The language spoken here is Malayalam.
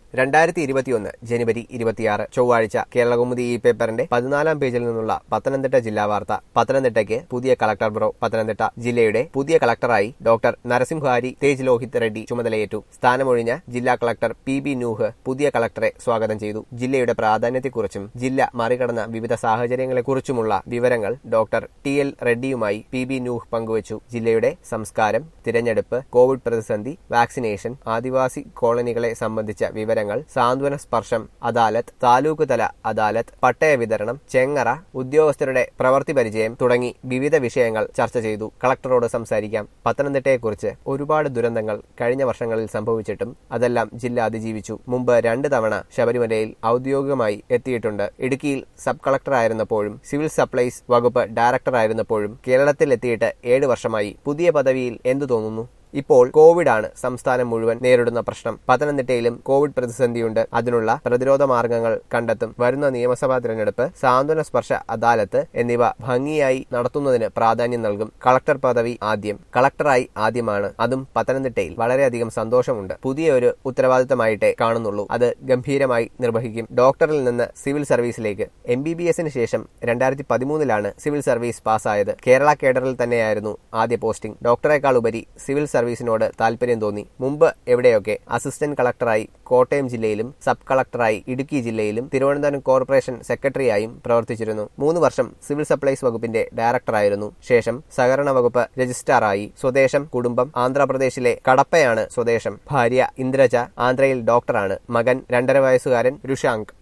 രണ്ടായിരത്തി ഇരുപത്തിയൊന്ന് ജനുവരി ഇരുപത്തിയാറ് ചൊവ്വാഴ്ച കേരളകൗമുദി ഈ പേപ്പറിന്റെ പതിനാലാം പേജിൽ നിന്നുള്ള പത്തനംതിട്ട ജില്ലാ വാർത്ത പത്തനംതിട്ടയ്ക്ക് പുതിയ കളക്ടർ ബ്രോ പത്തനംതിട്ട ജില്ലയുടെ പുതിയ കളക്ടറായി ഡോക്ടർ നരസിംഹാരി തേജ് ലോഹിത് റെഡ്ഡി ചുമതലയേറ്റു സ്ഥാനമൊഴിഞ്ഞ ജില്ലാ കളക്ടർ പി ബി നൂഹ് പുതിയ കളക്ടറെ സ്വാഗതം ചെയ്തു ജില്ലയുടെ പ്രാധാന്യത്തെക്കുറിച്ചും ജില്ല മറികടന്ന വിവിധ സാഹചര്യങ്ങളെക്കുറിച്ചുമുള്ള വിവരങ്ങൾ ഡോക്ടർ ടി എൽ റെഡ്ഡിയുമായി പി ബി നൂഹ് പങ്കുവച്ചു ജില്ലയുടെ സംസ്കാരം തിരഞ്ഞെടുപ്പ് കോവിഡ് പ്രതിസന്ധി വാക്സിനേഷൻ ആദിവാസി കോളനികളെ സംബന്ധിച്ച വിവരങ്ങൾ സാന്ത്വന സ്പർശം അദാലത്ത് താലൂക്ക് തല അദാലത്ത് പട്ടയ വിതരണം ചെങ്ങറ ഉദ്യോഗസ്ഥരുടെ പ്രവൃത്തി പരിചയം തുടങ്ങി വിവിധ വിഷയങ്ങൾ ചർച്ച ചെയ്തു കളക്ടറോട് സംസാരിക്കാം പത്തനംതിട്ടയെക്കുറിച്ച് ഒരുപാട് ദുരന്തങ്ങൾ കഴിഞ്ഞ വർഷങ്ങളിൽ സംഭവിച്ചിട്ടും അതെല്ലാം ജില്ല അതിജീവിച്ചു മുമ്പ് രണ്ട് തവണ ശബരിമലയിൽ ഔദ്യോഗികമായി എത്തിയിട്ടുണ്ട് ഇടുക്കിയിൽ സബ് കളക്ടറായിരുന്നപ്പോഴും സിവിൽ സപ്ലൈസ് വകുപ്പ് ഡയറക്ടറായിരുന്നപ്പോഴും കേരളത്തിൽ എത്തിയിട്ട് ഏഴ് വർഷമായി പുതിയ പദവിയിൽ എന്തു തോന്നുന്നു ഇപ്പോൾ കോവിഡ് ആണ് സംസ്ഥാനം മുഴുവൻ നേരിടുന്ന പ്രശ്നം പത്തനംതിട്ടയിലും കോവിഡ് പ്രതിസന്ധിയുണ്ട് അതിനുള്ള പ്രതിരോധ മാർഗങ്ങൾ കണ്ടെത്തും വരുന്ന നിയമസഭാ തിരഞ്ഞെടുപ്പ് സാന്ത്വന സ്പർശ അദാലത്ത് എന്നിവ ഭംഗിയായി നടത്തുന്നതിന് പ്രാധാന്യം നൽകും കളക്ടർ പദവി ആദ്യം കളക്ടറായി ആദ്യമാണ് അതും പത്തനംതിട്ടയിൽ വളരെയധികം സന്തോഷമുണ്ട് പുതിയ ഒരു ഉത്തരവാദിത്തമായിട്ടേ കാണുന്നുള്ളൂ അത് ഗംഭീരമായി നിർവഹിക്കും ഡോക്ടറിൽ നിന്ന് സിവിൽ സർവീസിലേക്ക് എം ബി ബി എസിന് ശേഷം രണ്ടായിരത്തി പതിമൂന്നിലാണ് സിവിൽ സർവീസ് പാസ്സായത് കേരള കേഡറിൽ തന്നെയായിരുന്നു ആദ്യ പോസ്റ്റിംഗ് ഡോക്ടറേക്കാൾ ഉപരി സിവിൽ സർവീസിനോട് താല്പര്യം തോന്നി മുമ്പ് എവിടെയൊക്കെ അസിസ്റ്റന്റ് കളക്ടറായി കോട്ടയം ജില്ലയിലും സബ് കളക്ടറായി ഇടുക്കി ജില്ലയിലും തിരുവനന്തപുരം കോർപ്പറേഷൻ സെക്രട്ടറിയായും പ്രവർത്തിച്ചിരുന്നു മൂന്ന് വർഷം സിവിൽ സപ്ലൈസ് വകുപ്പിന്റെ ഡയറക്ടറായിരുന്നു ശേഷം സഹകരണ വകുപ്പ് രജിസ്ട്രാറായി സ്വദേശം കുടുംബം ആന്ധ്രാപ്രദേശിലെ കടപ്പയാണ് സ്വദേശം ഭാര്യ ഇന്ദ്രജ ആന്ധ്രയിൽ ഡോക്ടറാണ് മകൻ രണ്ടര വയസ്സുകാരൻ രുഷാങ്ക്